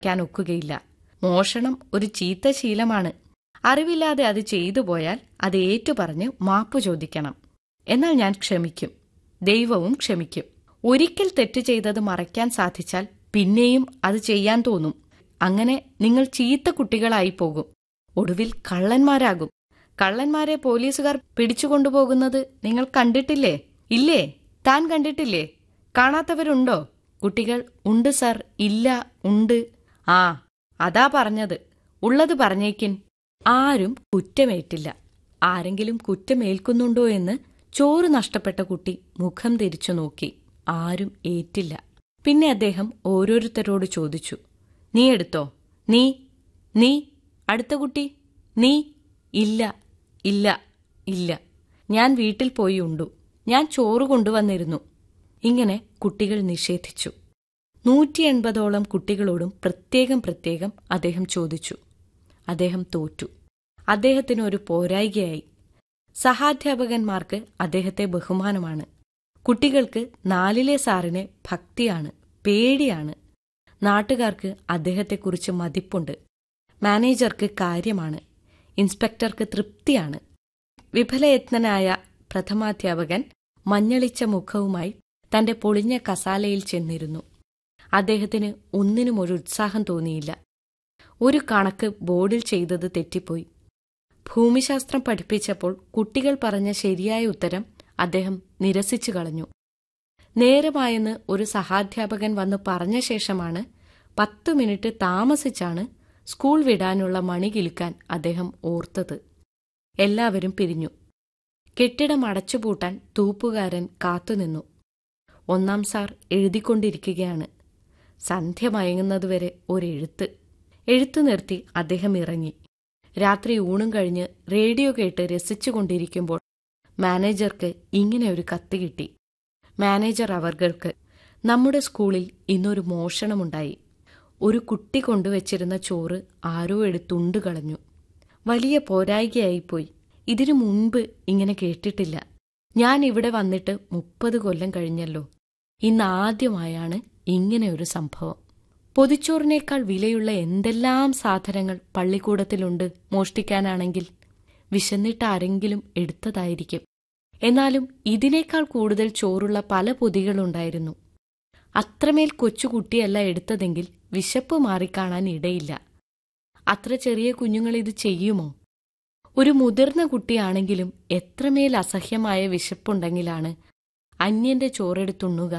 ക്കാൻ ഒക്കുകയില്ല മോഷണം ഒരു ചീത്ത ശീലമാണ് അറിവില്ലാതെ അത് ചെയ്തു പോയാൽ അത് ഏറ്റുപറഞ്ഞ് മാപ്പു ചോദിക്കണം എന്നാൽ ഞാൻ ക്ഷമിക്കും ദൈവവും ക്ഷമിക്കും ഒരിക്കൽ തെറ്റ് ചെയ്തത് മറയ്ക്കാൻ സാധിച്ചാൽ പിന്നെയും അത് ചെയ്യാൻ തോന്നും അങ്ങനെ നിങ്ങൾ ചീത്ത കുട്ടികളായി പോകും ഒടുവിൽ കള്ളന്മാരാകും കള്ളന്മാരെ പോലീസുകാർ പിടിച്ചുകൊണ്ടുപോകുന്നത് നിങ്ങൾ കണ്ടിട്ടില്ലേ ഇല്ലേ താൻ കണ്ടിട്ടില്ലേ കാണാത്തവരുണ്ടോ കുട്ടികൾ ഉണ്ട് സർ ഇല്ല ഉണ്ട് ആ അതാ പറഞ്ഞത് ഉള്ളത് പറഞ്ഞേക്കിൻ ആരും കുറ്റമേറ്റില്ല ആരെങ്കിലും കുറ്റമേൽക്കുന്നുണ്ടോ എന്ന് ചോറ് നഷ്ടപ്പെട്ട കുട്ടി മുഖം തിരിച്ചു നോക്കി ആരും ഏറ്റില്ല പിന്നെ അദ്ദേഹം ഓരോരുത്തരോട് ചോദിച്ചു നീ എടുത്തോ നീ നീ അടുത്ത കുട്ടി നീ ഇല്ല ഇല്ല ഇല്ല ഞാൻ വീട്ടിൽ പോയി ഉണ്ടു ഞാൻ ചോറ് കൊണ്ടുവന്നിരുന്നു ഇങ്ങനെ കുട്ടികൾ നിഷേധിച്ചു നൂറ്റി എൺപതോളം കുട്ടികളോടും പ്രത്യേകം പ്രത്യേകം അദ്ദേഹം ചോദിച്ചു അദ്ദേഹം തോറ്റു അദ്ദേഹത്തിന് ഒരു പോരായികയായി സഹാധ്യാപകന്മാർക്ക് അദ്ദേഹത്തെ ബഹുമാനമാണ് കുട്ടികൾക്ക് നാലിലെ സാറിന് ഭക്തിയാണ് പേടിയാണ് നാട്ടുകാർക്ക് അദ്ദേഹത്തെക്കുറിച്ച് മതിപ്പുണ്ട് മാനേജർക്ക് കാര്യമാണ് ഇൻസ്പെക്ടർക്ക് തൃപ്തിയാണ് വിഫലയത്നനായ പ്രഥമാധ്യാപകൻ മഞ്ഞളിച്ച മുഖവുമായി തന്റെ പൊളിഞ്ഞ കസാലയിൽ ചെന്നിരുന്നു അദ്ദേഹത്തിന് ഒന്നിനും ഒരു ഉത്സാഹം തോന്നിയില്ല ഒരു കണക്ക് ബോർഡിൽ ചെയ്തത് തെറ്റിപ്പോയി ഭൂമിശാസ്ത്രം പഠിപ്പിച്ചപ്പോൾ കുട്ടികൾ പറഞ്ഞ ശരിയായ ഉത്തരം അദ്ദേഹം നിരസിച്ചു കളഞ്ഞു നേരമായെന്ന് ഒരു സഹാധ്യാപകൻ വന്ന് പറഞ്ഞ ശേഷമാണ് പത്തു മിനിറ്റ് താമസിച്ചാണ് സ്കൂൾ വിടാനുള്ള മണി കിലുക്കാൻ അദ്ദേഹം ഓർത്തത് എല്ലാവരും പിരിഞ്ഞു കെട്ടിടം അടച്ചുപൂട്ടാൻ തൂപ്പുകാരൻ കാത്തുനിന്നു ഒന്നാം സാർ എഴുതിക്കൊണ്ടിരിക്കുകയാണ് സന്ധ്യ മയങ്ങുന്നതുവരെ ഒരെഴുത്ത് എഴുത്തു നിർത്തി അദ്ദേഹം ഇറങ്ങി രാത്രി ഊണും കഴിഞ്ഞ് റേഡിയോ കേട്ട് രസിച്ചുകൊണ്ടിരിക്കുമ്പോൾ മാനേജർക്ക് ഇങ്ങനെ ഒരു കത്ത് കിട്ടി മാനേജർ അവർക്ക് നമ്മുടെ സ്കൂളിൽ ഇന്നൊരു മോഷണമുണ്ടായി ഒരു കുട്ടി കൊണ്ടുവച്ചിരുന്ന ചോറ് ആരോ എടുത്തുണ്ട് കളഞ്ഞു വലിയ പോരായികയായിപ്പോയി ഇതിനു മുൻപ് ഇങ്ങനെ കേട്ടിട്ടില്ല ഞാൻ ഇവിടെ വന്നിട്ട് മുപ്പത് കൊല്ലം കഴിഞ്ഞല്ലോ ഇന്ന് ആദ്യമായാണ് ഇങ്ങനെ ഒരു സംഭവം പൊതിച്ചോറിനേക്കാൾ വിലയുള്ള എന്തെല്ലാം സാധനങ്ങൾ പള്ളിക്കൂടത്തിലുണ്ട് മോഷ്ടിക്കാനാണെങ്കിൽ വിശന്നിട്ട് ആരെങ്കിലും എടുത്തതായിരിക്കും എന്നാലും ഇതിനേക്കാൾ കൂടുതൽ ചോറുള്ള പല പൊതികളുണ്ടായിരുന്നു അത്രമേൽ കൊച്ചുകുട്ടിയല്ല എടുത്തതെങ്കിൽ വിശപ്പ് മാറിക്കാണാൻ ഇടയില്ല അത്ര ചെറിയ കുഞ്ഞുങ്ങൾ ഇത് ചെയ്യുമോ ഒരു മുതിർന്ന കുട്ടിയാണെങ്കിലും എത്രമേൽ അസഹ്യമായ വിശപ്പുണ്ടെങ്കിലാണ് അന്യന്റെ ചോറെടുത്തുണ്ണുക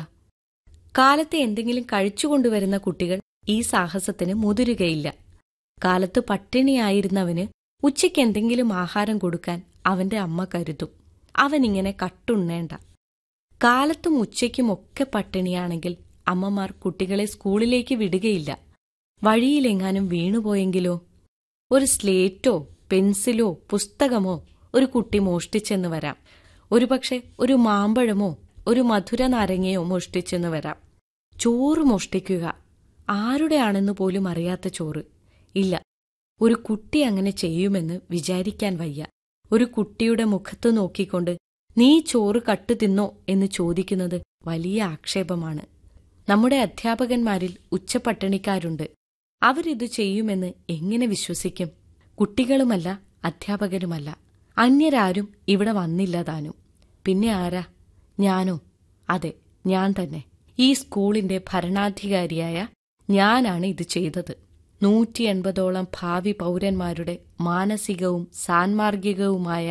കാലത്ത് എന്തെങ്കിലും കഴിച്ചുകൊണ്ടുവരുന്ന കുട്ടികൾ ഈ സാഹസത്തിന് മുതിരുകയില്ല കാലത്ത് പട്ടിണിയായിരുന്നവന് ഉച്ചയ്ക്ക് എന്തെങ്കിലും ആഹാരം കൊടുക്കാൻ അവന്റെ അമ്മ കരുതും അവനിങ്ങനെ കട്ടുണ്ണേണ്ട കാലത്തും ഉച്ചയ്ക്കും ഒക്കെ പട്ടിണിയാണെങ്കിൽ അമ്മമാർ കുട്ടികളെ സ്കൂളിലേക്ക് വിടുകയില്ല വഴിയിലെങ്ങാനും വീണുപോയെങ്കിലോ ഒരു സ്ലേറ്റോ പെൻസിലോ പുസ്തകമോ ഒരു കുട്ടി മോഷ്ടിച്ചെന്ന് വരാം ഒരുപക്ഷെ ഒരു മാമ്പഴമോ ഒരു മധുര നാരങ്ങയോ മോഷ്ടിച്ചെന്ന് വരാം ചോറ് മോഷ്ടിക്കുക ആരുടെയാണെന്ന് പോലും അറിയാത്ത ചോറ് ഇല്ല ഒരു കുട്ടി അങ്ങനെ ചെയ്യുമെന്ന് വിചാരിക്കാൻ വയ്യ ഒരു കുട്ടിയുടെ മുഖത്ത് നോക്കിക്കൊണ്ട് നീ ചോറ് കട്ടു തിന്നോ എന്ന് ചോദിക്കുന്നത് വലിയ ആക്ഷേപമാണ് നമ്മുടെ അധ്യാപകന്മാരിൽ ഉച്ചപട്ടിണിക്കാരുണ്ട് അവരിത് ചെയ്യുമെന്ന് എങ്ങനെ വിശ്വസിക്കും കുട്ടികളുമല്ല അധ്യാപകരുമല്ല അന്യരാരും ഇവിടെ വന്നില്ല താനും പിന്നെ ആരാ ഞാനോ അതെ ഞാൻ തന്നെ ഈ സ്കൂളിന്റെ ഭരണാധികാരിയായ ഞാനാണ് ഇത് ചെയ്തത് നൂറ്റി എൺപതോളം ഭാവി പൗരന്മാരുടെ മാനസികവും സാൻമാർഗികവുമായ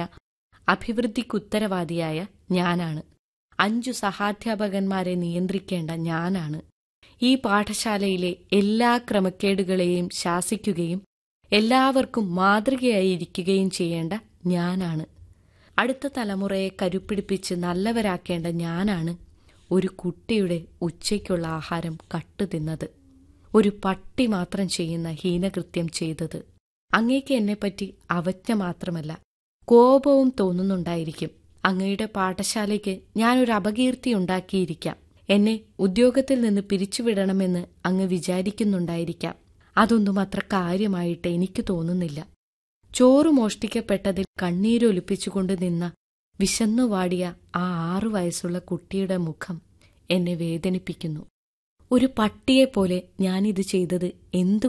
അഭിവൃദ്ധിക്കുത്തരവാദിയായ ഞാനാണ് അഞ്ചു സഹാധ്യാപകന്മാരെ നിയന്ത്രിക്കേണ്ട ഞാനാണ് ഈ പാഠശാലയിലെ എല്ലാ ക്രമക്കേടുകളെയും ശാസിക്കുകയും എല്ലാവർക്കും മാതൃകയായിരിക്കുകയും ചെയ്യേണ്ട ഞാനാണ് അടുത്ത തലമുറയെ കരുപ്പിടിപ്പിച്ച് നല്ലവരാക്കേണ്ട ഞാനാണ് ഒരു കുട്ടിയുടെ ഉച്ചയ്ക്കുള്ള ആഹാരം കട്ടുതിന്നത് ഒരു പട്ടി മാത്രം ചെയ്യുന്ന ഹീനകൃത്യം ചെയ്തത് അങ്ങേക്ക് എന്നെപ്പറ്റി അവജ്ഞ മാത്രമല്ല കോപവും തോന്നുന്നുണ്ടായിരിക്കും അങ്ങയുടെ പാഠശാലയ്ക്ക് ഞാനൊരു അപകീർത്തി ഉണ്ടാക്കിയിരിക്കാം എന്നെ ഉദ്യോഗത്തിൽ നിന്ന് പിരിച്ചുവിടണമെന്ന് അങ്ങ് വിചാരിക്കുന്നുണ്ടായിരിക്കാം അതൊന്നും അത്ര കാര്യമായിട്ട് എനിക്ക് തോന്നുന്നില്ല ചോറ് മോഷ്ടിക്കപ്പെട്ടതിൽ കണ്ണീരൊലിപ്പിച്ചുകൊണ്ട് നിന്ന വിശന്നു വാടിയ ആ ആറു വയസ്സുള്ള കുട്ടിയുടെ മുഖം എന്നെ വേദനിപ്പിക്കുന്നു ഒരു പട്ടിയെപ്പോലെ ഞാനിത് ചെയ്തത് എന്തു